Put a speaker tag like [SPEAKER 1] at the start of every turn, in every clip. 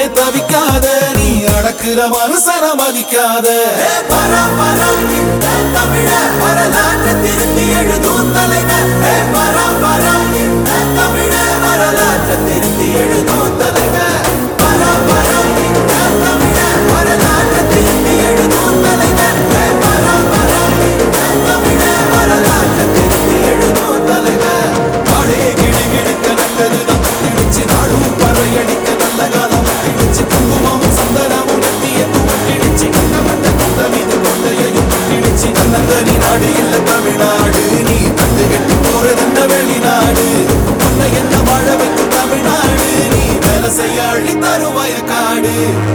[SPEAKER 1] தவிக்காத நீ அடக்குற மனுஷன மதிக்காத ஏ பரா பரா இந்த தமிழ வரலாற்று திருத்தி எழுதும் தலைவர் ஏ பரா பரா இந்த தமிழ வரலாற்று திருத்தி எழுதும் தலைவர் பரா பரா இந்த தமிழ வரலாற்று திருத்தி எழுதும் தலைவர் ஏ பரா பரா இந்த தமிழ வரலாற்று திருத்தி எழுதும் தலைவர் பாடே கிடு கிடுக்க நல்லது நம் பிடிச்சு நாடும் பறையடிக்க நல்ல காலம் பிடிச்சு குங்குமமும் சந்தனமும் நெத்தியமும் பிடிச்சு கண்ட வந்த குந்த மீது கொண்டையையும் பிடிச்சு கண்ணந்தனி நாடு இல்ல தமிழ்நாடு நீ தந்து கெட்டு போறதென்ன வெளிநாடு உன்னை என்ன வாழ வைக்கும் தமிழ்நாடு நீ வேலை செய்ய அழி தருவாய காடு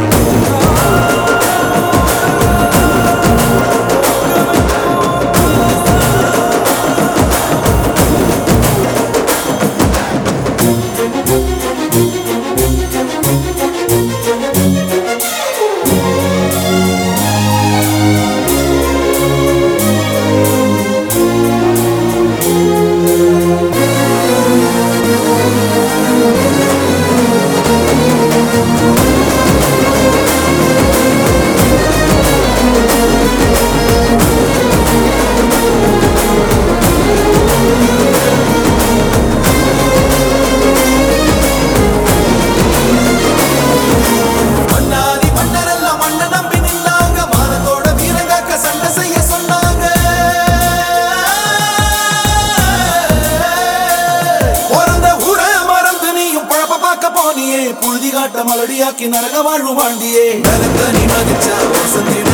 [SPEAKER 1] மன்னாதி மன்னரெல்லாம் மண்ண நம்பி நின்னாங்க மானத்தோட வீரங்காக்க சண்டை செய்ய சொன்னாங்க பிறந்த ஊரை மறந்து நீயும் பழப்ப பார்க்க போனியே புழுதி காட்ட மலடியாக்கி நரக வாழ்வு வாண்டியே நரக்க நீ மதிச்சா வசந்தி